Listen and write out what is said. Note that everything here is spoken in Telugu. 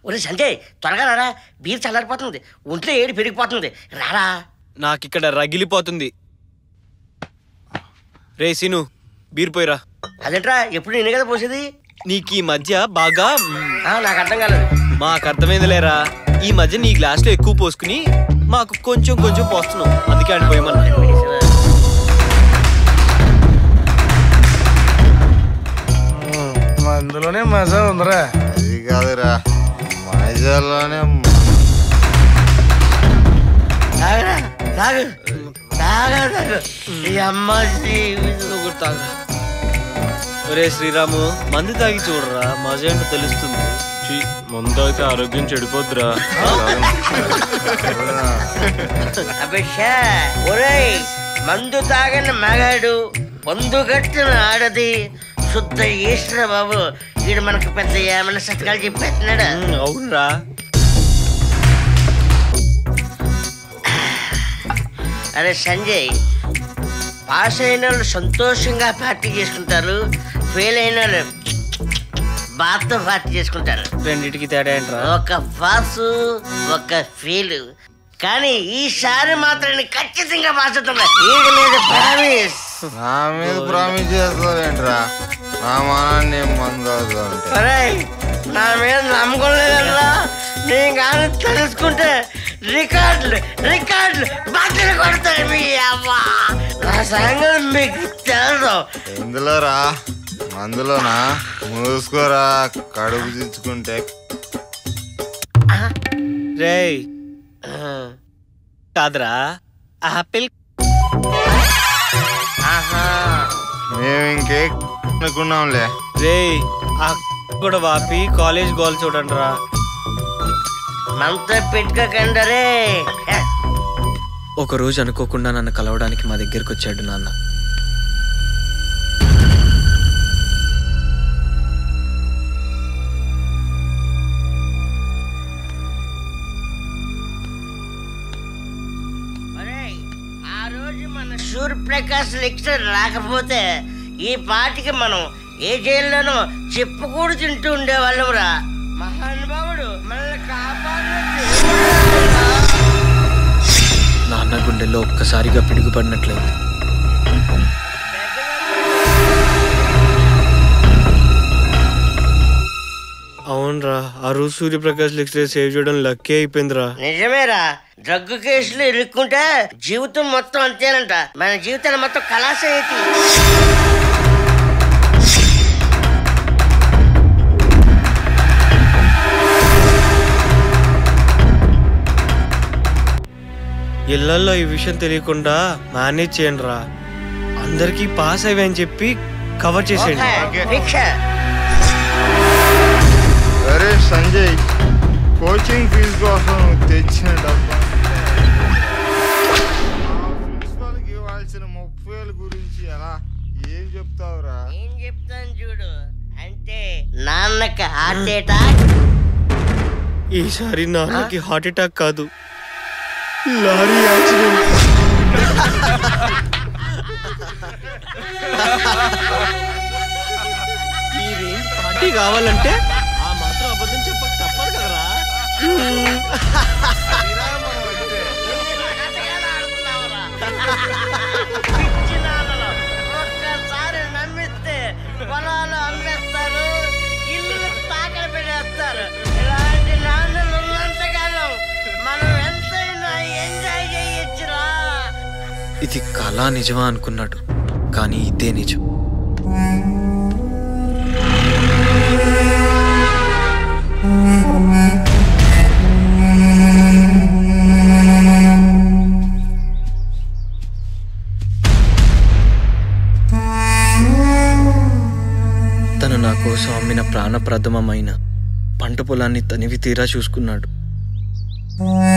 ఒరే సంజయ్ త్వరగా రారా బీర్ చల్లారిపోతుంది ఒంట్లో ఏడు పెరిగిపోతుంది రారా నాకిక్కడ రగిలిపోతుంది రే సీను బీర్ పోయిరా అదేంట్రా ఎప్పుడు నేనే కదా పోసేది నీకు ఈ మధ్య బాగా మ్, ఆ, నాకు అర్థం కాలేదు మాకు అర్థమైందిలేరా ఈ మధ్య నీ గ్లాస్లో ఎక్కువ పోసుకుని మాకు కొంచెం కొంచెం పోస్తున్నావు అందుకే అని పోయమన్నా అందులోనే మజా ఉందిరా అది కాదురా మైజాల్లోనే తాగరా తాగు తాగా తాగు ఈ అమ్మ జీవితం. నువ్వు కూడా తాగురా. ఒరే శ్రీరాము మందు తాగి చూడరా మజా ఏంటో తెలుస్తుంది ముందు అయితే ఆరోగ్యం చెడిపోద్దురా అభిషా ఒరేయ్ మందు తాగని మగాడు పొందు కట్టిన ఆడది శుద్ధ ఈశ్వర బాబు వీడు మనకు పెద్ద ఏమైనా సతకాలు చెప్పేస్తున్నాడు మ్, అవునురా అరే సంజయ్ పాస్ అయిన వాళ్ళు సంతోషంగా పార్టీ చేసుకుంటారు ఫెయిల్ అయిన వాళ్ళు బాధతో పార్టీ చేసుకుంటారు రెండింటికి తేడా ఏంట్రా ఒక పాసు ఒక ఫెయిల్ కానీ ఈసారి మాత్రం నేను ఖచ్చితంగా పాస్ అవుతున్నా వీడి మీద ప్రామిస్ నా మీద ప్రామిస్ చేస్తావేంట్రా నా మనాన్ని మందు అవుతుంటే ఒరేయ్, నా మీద నమ్మకం లేదన్నా నేను కానీ తెలుసుకుంటే రికార్డులు రికార్డులు బట్టలు కొడతారు మీ అవ్వ నా సంగతి మీకు తెలుసు ఇందులోరా మందులోనా మూసుకోరా కడుపు తెచ్చుకుంటే రేయ్ కాదురా ఆపిల్ ఆహా మేము ఇంకే అనుకున్నాంలే రేయ్ ఆ కూడా వాపి కాలేజ్ గోల్ చూడండి రా మనతో పెట్టుకోకండరే ఒక రోజు అనుకోకుండా నన్ను కలవడానికి మా దగ్గరికి వచ్చాడు నాన్న ఒరేయ్, ఆ రోజు మన సూర్యప్రకాశ్ లెక్చర్ రాకపోతే ఈ పాటికి మనం ఏ జైల్లోనో చెప్పుకూడు తింటూ ఉండేవాళ్ళంరా మహానుభావుడు మనల్ని కాపాడినట్టు నాన్న గుండెల్లో ఒక్కసారిగా పిడుగుపడినట్లయింది అవునరా ఆ రోజు సూర్యప్రకాష్ లెక్చర్ సేవ్ చేయడం లక్కీ అయిపోయిందిరా నిజమేరా డ్రగ్ కేసులు ఇరుక్కుంటే జీవితం మొత్తం అంతేనంట మన జీవితాన్ని మొత్తం కళాశ ఇళ్లలో ఈ విషయం తెలియకుండా మేనేజ్ చేయండి రా అందరికీ పాస్ అయ్యని చెప్పి కవర్ చేసేయండి భిక్ష అరే సంజయ్ కోచింగ్ ఫీజు కోసం నువ్వు తెచ్చిన డబ్బా ప్రిన్సిపాల్కి ఇవ్వాల్సిన ముప్పై వేల గురించి ఎలా ఏం చెప్తావురా ఏం చెప్తాను చూడు అంటే నాన్నకి హార్ట్ అటాక్ ఈసారి నాన్నకి హార్ట్ అటాక్ కాదు లారీ యాక్సిడెంట్ ఈ రేంజ్ పార్టీ కావాలంటే ఆ మాత్రం అబద్ధం చెప్పక తప్పదు కదరా పిచ్చి నాన్నలు ఒక్కసారి నమ్మిస్తే పొలాలు అమ్మేస్తారు ఇల్లు తాకడ పెట్టేస్తారు ఇలాంటి నాన్నలు ఉన్నంతకాలం మనం ఎంతైనా ఎంజాయ్ చేయొచ్చురా ఇది కళ నిజమా అనుకున్నాడు కానీ ఇదే నిజం తను నా కోసం అమ్మిన ప్రాణప్రథమమైన పంట పొలాన్ని తనివి తీరా చూసుకున్నాడు